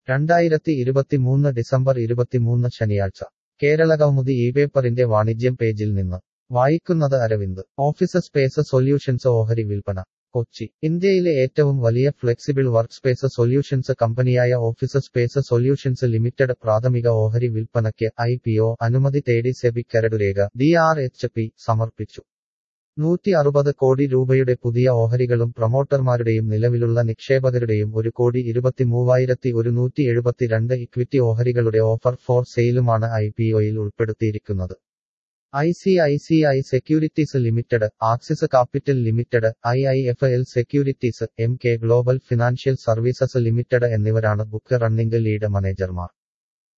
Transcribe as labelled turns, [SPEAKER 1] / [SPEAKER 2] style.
[SPEAKER 1] രണ്ടായിരത്തി ഇരുപത്തിമൂന്ന് ഡിസംബർ ഇരുപത്തിമൂന്ന് ശനിയാഴ്ച കേരള കൗമുദി ഈ പേപ്പറിന്റെ വാണിജ്യം പേജിൽ നിന്ന് വായിക്കുന്നത് അരവിന്ദ് ഓഫീസ് സ്പേസ് സൊല്യൂഷൻസ് ഓഹരി വിൽപ്പന കൊച്ചി ഇന്ത്യയിലെ ഏറ്റവും വലിയ ഫ്ലെക്സിബിൾ വർക്ക് സ്പേസ് സൊല്യൂഷൻസ് കമ്പനിയായ ഓഫീസ് സ്പേസ് സൊല്യൂഷൻസ് ലിമിറ്റഡ് പ്രാഥമിക ഓഹരി വിൽപ്പനയ്ക്ക് ഐ പി ഒ അനുമതി തേടി സെബി കരടുരേഖ ഡി ആർ എച്ച് പി സമർപ്പിച്ചു നൂറ്റി അറുപത് കോടി രൂപയുടെ പുതിയ ഓഹരികളും പ്രൊമോട്ടർമാരുടെയും നിലവിലുള്ള നിക്ഷേപകരുടെയും ഒരു കോടി ഇരുപത്തിമൂവായിരത്തി ഒരുന്നൂറ്റി എഴുപത്തിരണ്ട് ഇക്വിറ്റി ഓഹരികളുടെ ഓഫർ ഫോർ സെയിലുമാണ് ഐ പി ഒയിൽ ഉൾപ്പെടുത്തിയിരിക്കുന്നത് I C I C I securities limited Axis capital limited I I F L securities M K global financial services limited എന്നിവരാണ് ബുക്ക് റണ്ണിംഗ് ലീഡ് മാനേജർമാർ